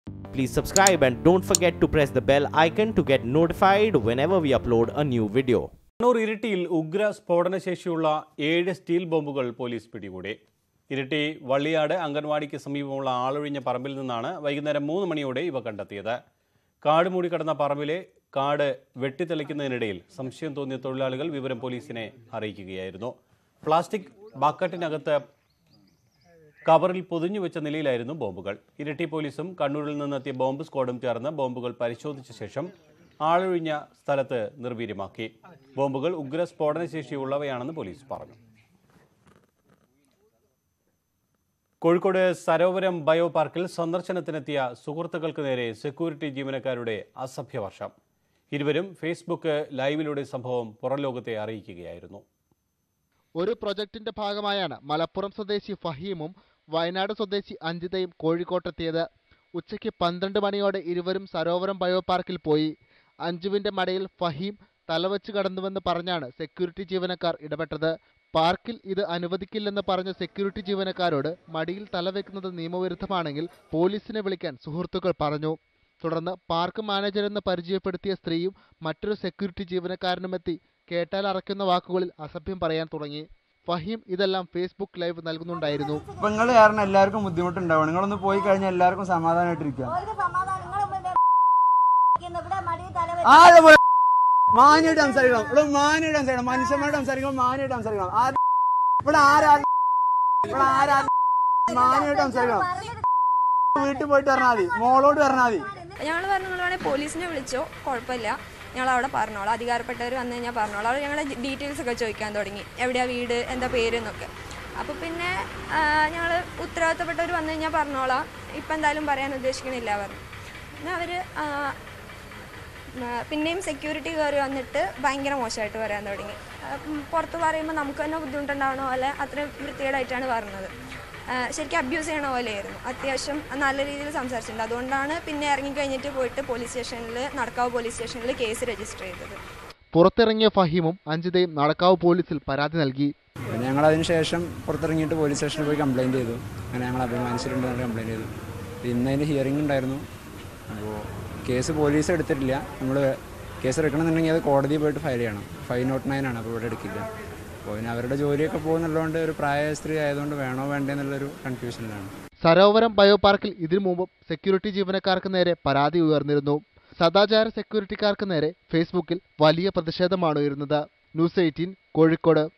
Please subscribe and don't forget to press the bell icon to get notified whenever we upload a new video. Kannur ഇരിട്ടിയിൽ ഉഗ്ര സ്ഫോടനശേഷിയുള്ള ഏഴ് steel ബോംബുകൾ police പിടികൂടി ഇരിട്ടി വള്ളിയാട് അംഗൻവാടിക്ക് സമീപമുള്ള ആളൊഴിഞ്ഞ പറമ്പിൽ നിന്നാണ് വൈകുന്നേരം മൂന്ന് മണിയോടെ ഇവ കണ്ടെത്തിയത് കാട് മൂടിക്കിടന്ന പറമ്പിലെ കാട് വെട്ടിത്തെളിക്കുന്നതിനിടയിൽ സംശയം തോന്നിയ തൊഴിലാളികൾ വിവരം പോലീസിനെ അറിയിക്കുകയായിരുന്നു പ്ലാസ്റ്റിക് ബക്കറ്റിനകത്ത് കവറിൽ പൊതിഞ്ഞു വെച്ച നിലയിലായിരുന്നു ബോംബുകൾ ഇരട്ടി പോലീസും കണ്ണൂരിൽ നിന്നെത്തിയ ബോംബ് സ്ക്വാഡും ചേർന്ന് ബോംബുകൾ പരിശോധിച്ച ശേഷം ആളൊഴിഞ്ഞ സ്ഥലത്ത് നിർവീര്യമാക്കി ബോംബുകൾ ഉഗ്ര സ്ഫോടനശേഷിയുള്ളവയാണെന്ന് പോലീസ് പറഞ്ഞു കോഴിക്കോട് സരോവരം ബയോ പാർക്കിൽ സന്ദർശനത്തിനെത്തിയ സുഹൃത്തുക്കൾക്ക് നേരെ സെക്യൂരിറ്റി ജീവനക്കാരുടെ അസഭ്യവർഷം ഇരുവരും ഫേസ്ബുക്ക് ലൈവിലൂടെ സംഭവം പുറംലോകത്തെ അറിയിക്കുകയായിരുന്നു ഒരു പ്രൊജക്ടിന്റെ ഭാഗമായാണ് മലപ്പുറം സ്വദേശി ഫഹീമും വയനാട് സ്വദേശി അഞ്ജിതയും കോഴിക്കോട്ടെത്തിയത് ഉച്ചയ്ക്ക് പന്ത്രണ്ട് മണിയോടെ ഇരുവരും സരോവരം ബയോ പാർക്കിൽ പോയി അഞ്ജുവിന്റെ മടയിൽ ഫഹീം തലവെച്ച് കടന്നുവെന്ന് പറഞ്ഞാണ് സെക്യൂരിറ്റി ജീവനക്കാർ ഇടപെട്ടത് പാർക്കിൽ ഇത് അനുവദിക്കില്ലെന്ന് പറഞ്ഞ സെക്യൂരിറ്റി ജീവനക്കാരോട് മടിയിൽ തലവെക്കുന്നത് നിയമവിരുദ്ധമാണെങ്കിൽ പോലീസിനെ വിളിക്കാൻ സുഹൃത്തുക്കൾ പറഞ്ഞു തുടർന്ന് പാർക്ക് മാനേജരെന്ന് പരിചയപ്പെടുത്തിയ സ്ത്രീയും മറ്റൊരു സെക്യൂരിറ്റി ജീവനക്കാരനുമെത്തി കേട്ടാൽ അറയ്ക്കുന്ന വാക്കുകളിൽ അസഭ്യം പറയാൻ തുടങ്ങി ഫഹീം ഇതെല്ലാം ഫേസ്ബുക്ക് ലൈവ് നൽകുന്നുണ്ടായിരുന്നു ഇപ്പൊ നിങ്ങൾ കാരണം എല്ലാവർക്കും ബുദ്ധിമുട്ടുണ്ടാവും നിങ്ങളൊന്ന് പോയി കഴിഞ്ഞാൽ എല്ലാവർക്കും സമാധാനമായിട്ടിരിക്കുക ഒരു സമാധാനം നിങ്ങൾ ഇവിടെ മടിയിൽ തല ആരെ പോലെ മാന്യമായിട്ട് സംസാരിക്കണം ഇവിടെ മാന്യമായിട്ട് സംസാരിക്കണം മനുഷ്യന്മാരോട് സംസാരിക്കണം മാന്യമായിട്ട് സംസാരിക്കണം ആര് ഇവിടെ ആരാ ഇവിടെ ആരാ മാന്യമായിട്ട് സംസാരിക്കണം വീട്ടിൽ പോയിട്ട് പറഞ്ഞാൽ മതി മോളോട് പറഞ്ഞാൽ മതി ഞങ്ങൾ പറഞ്ഞു നിങ്ങൾ വേണേൽ പോലീസിനെ വിളിച്ചോ കുഴപ്പമില്ല ഞങ്ങൾ അവിടെ പറഞ്ഞോളാം അധികാരപ്പെട്ടവർ വന്നു കഴിഞ്ഞാൽ പറഞ്ഞോളാം അവർ ഞങ്ങളുടെ ഡീറ്റെയിൽസ് ഒക്കെ ചോദിക്കാൻ തുടങ്ങി എവിടെയാ വീട് എന്താ പേര് എന്നൊക്കെ അപ്പോൾ പിന്നെ ഞങ്ങൾ ഉത്തരവാദിത്തപ്പെട്ടവർ വന്നു കഴിഞ്ഞാൽ പറഞ്ഞോളാം ഇപ്പം എന്തായാലും പറയാൻ ഉദ്ദേശിക്കണില്ല പറഞ്ഞു പിന്നെ അവർ പിന്നെയും സെക്യൂരിറ്റി കയറി വന്നിട്ട് ഭയങ്കര മോശമായിട്ട് പറയാൻ തുടങ്ങി ആ, ഉം, പുറത്ത് പറയുമ്പോൾ നമുക്ക് തന്നെ ബുദ്ധിമുട്ടുണ്ടാവണ പോലെ അത്രയും വൃത്തികേടായിട്ടാണ് പറഞ്ഞത് ആ, ശരിക്കും അബ്യൂസ് ചെയ്യണ പോലെയായിരുന്നു അത്യാവശ്യം നല്ല രീതിയിൽ സംസാരിച്ചിട്ടുണ്ട് അതുകൊണ്ടാണ് പിന്നെ ഇറങ്ങി കഴിഞ്ഞിട്ട് പോയിട്ട് പോലീസ് സ്റ്റേഷനിൽ നടക്കാവ് പോലീസ് സ്റ്റേഷനിൽ കേസ് രജിസ്റ്റർ ചെയ്തത് പുറത്തിറങ്ങിയ ഫഹീമും അഞ്ജിതയും നടക്കാവ് പോലീസിൽ പരാതി നൽകി പിന്നെ ഞങ്ങൾ അതിന് ശേഷം പുറത്തിറങ്ങിയിട്ട് പോലീസ് സ്റ്റേഷനിൽ പോയി കംപ്ലയിൻറ്റ് ചെയ്തു അങ്ങനെ ഞങ്ങൾ അഭിമാനിച്ചിട്ടുണ്ടെന്ന് കംപ്ലയിൻറ്റ് ചെയ്തു ഇന്ന് അതിൻ്റെ ഹിയറിംഗ് ഉണ്ടായിരുന്നു അപ്പോൾ കേസ് പോലീസ് എടുത്തിട്ടില്ല നമ്മൾ കേസ് എടുക്കണമെന്നുണ്ടെങ്കിൽ അത് കോടതിയിൽ പോയിട്ട് ഫയൽ ചെയ്യണം ഫൈവ് നോട്ട് നയൻ ആണ് അപ്പോൾ ഇവിടെ എടുക്കില്ല അപ്പോൾ പിന്നെ അവരുടെ ജോലിയൊക്കെ പോകുന്നുള്ളതുകൊണ്ട് ഒരു പ്രായ സ്ത്രീ ആയതുകൊണ്ട് വേണോ വേണ്ടേ എന്നുള്ളൊരു കൺഫ്യൂഷനിലാണ് സരോവരം ബയോ പാർക്കിൽ ഇതിനു മുമ്പും സെക്യൂരിറ്റി ജീവനക്കാർക്ക് നേരെ പരാതി ഉയർന്നിരുന്നു സദാചാര സെക്യൂരിറ്റിക്കാർക്ക് നേരെ ഫേസ്ബുക്കിൽ വലിയ പ്രതിഷേധമാണ് ഉയരുന്നത് ന്യൂസ് എയ്റ്റീൻ കോഴിക്കോട്